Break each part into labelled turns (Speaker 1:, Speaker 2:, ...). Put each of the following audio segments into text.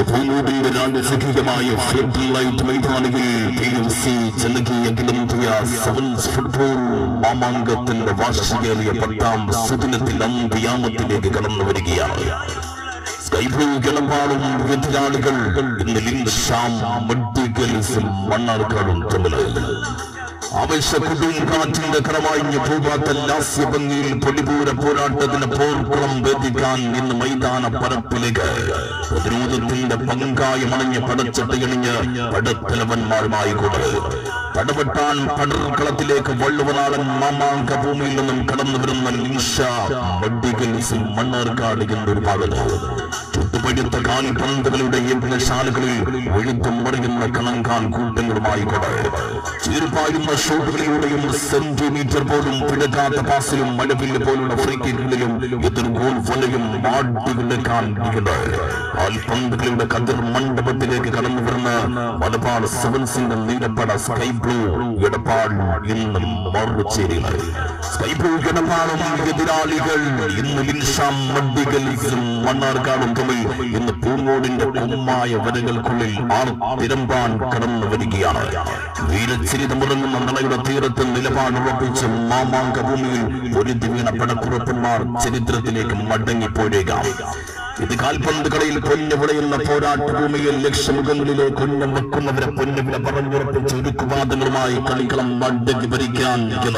Speaker 1: ഭൂമിയുടെ രാജസഖികമായ flood light മൈതാനിയിൽ പി എം സി ജനകീയ സെവൻസ് ഫുട്ബോൾ മാമാങ്കത്തിന്റെ വാർഷികേറിയ പത്താം സുദിനത്തിൽ അന്ത്യാമത്തിലേക്ക് കടന്നു വരികയാണ് സ്കൈ ബ്ലൂ കിളമ്പാടും എതിരാളികൾ ഇന്ന് ലിങ്ക് ഷാം മഡ്ഡിഗൽസും മണ്ണാർക്കാടും തമ്മിൽ ആവേശക്കുടും കാറ്റിന്റെ കറവായിഞ്ഞ ഭൂപാത്ത ലാസ്യഭംഗിയിൽ പൊടിപൂര പോരാട്ടത്തിന് പോർക്കുളം വേദിക്കാൻ ഇന്ന് മൈതാന പരപ്പിലേക്ക് പ്രതിരോധത്തിന്റെ പങ്കായമണഞ്ഞ് പടച്ചട്ടയണിഞ്ഞ് പടത്തലവന്മാരുമായി കൂടെ പടവെട്ടാൻ പടർക്കളത്തിലേക്ക് വള്ളുവനാടൻ മാമാങ്ക ഭൂമിയിൽ നിന്നും കടന്നു വരുന്ന ലിൻഷ മഡ്ഡിഗൽസിൽ മണ്ണാർക്കാട് എന്നൊരു ഭാഗത്ത് ചുട്ടുപഴുത്ത കാൽപന്തുകളുടെ യന്ത്രശാലകളിൽ ഒഴുത്തും മറിയുന്ന കണങ്കാൽ കൂട്ടങ്ങളുമായി കൂടെ ചീർപ്പായുന്ന ഷോട്ടുകളിലൂടെയും സെന്റിമീറ്റർ പോലും പിഴക്കാത്ത പാസിലും മഴവില്ല് പോലുള്ള ഫ്രീക്കികളിലും എതിർ ഗോൾ വലയും മാടികളെക്കാൻ കാൽപന്തുകളുടെ കതിർ മണ്ഡപത്തിലേക്ക് കടന്നു വരുന്ന മലബാർ സെവൻസിന്റെ നീലപ്പട സ്കൈ ബ്ലൂ ഇടപാട് ഇന്നും മറുചേരികൾ സ്കൈ ബ്ലൂ ഇടപാടും എതിരാളികൾ ഇന്ന് ലിൻഷാം മഡ്ഡിഗൽസും മണ്ണാർക്കാടും തമ്മിൽ ഇന്ന് പൂങ്ങോടിന്റെ കുമ്മായ വരകൾക്കുള്ളിൽ ആർ തിരമ്പാൻ കടന്നു വരികയാണ് വീരചരിതമുറങ്ങുന്ന നളയുടെ തീരത്ത് നിലപാടുറപ്പിച്ച് മാമാങ്ക ഭൂമിയിൽ ഒരു വീണ പടക്കുറപ്പന്മാർ ചരിത്രത്തിലേക്ക് മടങ്ങിപ്പോഴേക്കാം ഇത് കാൽപന്ത് കളിയിൽ പൊന്നു വിളയുന്ന പോരാട്ട ഭൂമിയിൽ ലക്ഷ്യമുഖങ്ങളിലെ കൊഞ്ഞം വെക്കുന്നവരെ പൊന്നുവില പറഞ്ഞുറപ്പിച്ച് ഒരുക്കുവാദങ്ങളുമായി കളിക്കളം മടങ്ങി ഭരിക്കാൻ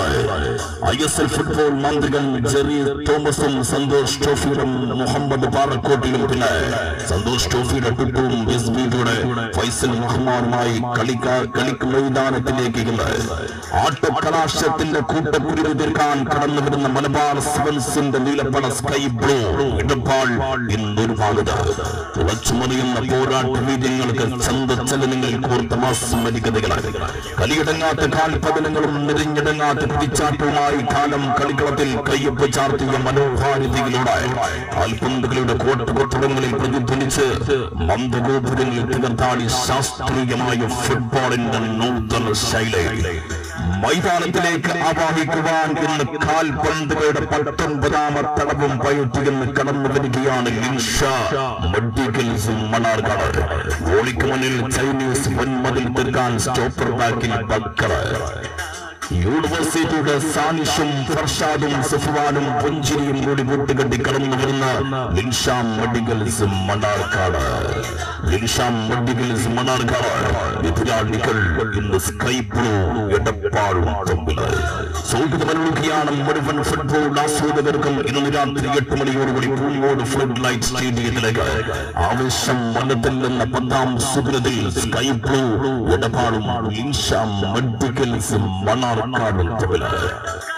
Speaker 1: ഐ എസ് എൽ ഫുട്ബോൾ മാന്ത്രികൻ ജെറി തോമസും സന്തോഷ് ട്രോഫിയുടെ മുഹമ്മദ് പാറക്കോട്ടിലും പിന്നെ സന്തോഷ് ട്രോഫിയുടെ ടുട്ടും എസ് ബിയുടെ ഫൈസൽ റഹ്മാനുമായി കളിക്കാർ കളിക്ക് മൈതാനത്തിലേക്ക് ആട്ടക്കലാശത്തിന്റെ കൂട്ടക്കുരുതി തീർക്കാൻ കടന്നു വരുന്ന മലബാർ സെവൻസിന്റെ നീലപ്പട സ്കൈ ബ്ലൂ ഇടപാൾ എന്നൊരു ഭാഗത്ത് തുളച്ചുമറിയുന്ന പോരാട്ട വീര്യങ്ങൾക്ക് ചന്തച്ചലനങ്ങൾ കോർത്ത മാസ്മരികതകളാണ് കലിയടങ്ങാത്ത കാൽപതനങ്ങളും നിരഞ്ഞടങ്ങാത്ത കുതിച്ചാട്ടവുമായി കാലം കളിക്കളത്തിൽ കയ്യൊപ്പ് ചാർത്തിയ മനോഹാരിതയിലൂടെ കാൽപന്തുകളുടെ കോട്ടകൊട്ടടങ്ങളിൽ പ്രതിധ്വനിച്ച് മന്ദഗോപുരങ്ങളിൽ തികർത്താടി ശാസ്ത്രീയമായ ഫുട്ബോളിന്റെ നൂതന ശൈലി മൈതാനത്തിലേക്ക് ആവാഹിക്കുവാൻ ഇന്ന് കാൽപന്തുകളുടെ പത്തൊൻപതാമത്തടവും പയറ്റിയെന്ന് കടന്നു വരികയാണ് ലിൻഷ മഡ്ഡിഗൽസും മണാർക്കാട് ഗോളിക്ക് മുന്നിൽ ചൈനീസ് വൻമതിൽ തീർക്കാൻ സ്റ്റോപ്പർ ബാക്കിൽ ബക്കർ യൂണിവേഴ്സിറ്റിയുടെ സാനിഷും ഫർഷാദും സഫ്വാനും പുഞ്ചിരിയും കൂടി കൂട്ടുകെട്ടി കടന്നു വരുന്ന ലിൻഷാം മഡിഗൽസ് മണ്ണാർക്കാട് ലിൻഷാം മഡിഗൽസ് മണ്ണാർക്കാട് എതിരാളികൾ ഇന്ന് സ്കൈ ബ്ലൂ എടപ്പാളും തമ്മില് സൗഹൃദമൊഴുകിയാണ് മുഴുവൻ ഫുട്ബോൾ ആസ്വാദകർക്കും ഇന്ന് രാത്രി എട്ട് മണിയോടുകൂടി പൂങ്ങോട് ഫ്ലഡ് ലൈറ്റ് സ്റ്റേഡിയത്തിലേക്ക് ആവേശം വന്നത്തില്ലെന്ന പത്താം സുഗ്രതിൽ സ്കൈ ബ്ലൂ എടപ്പാളും ലിൻഷാം മഡിഗൽസ് മണ്ണാർക്കാടും തമ്മില്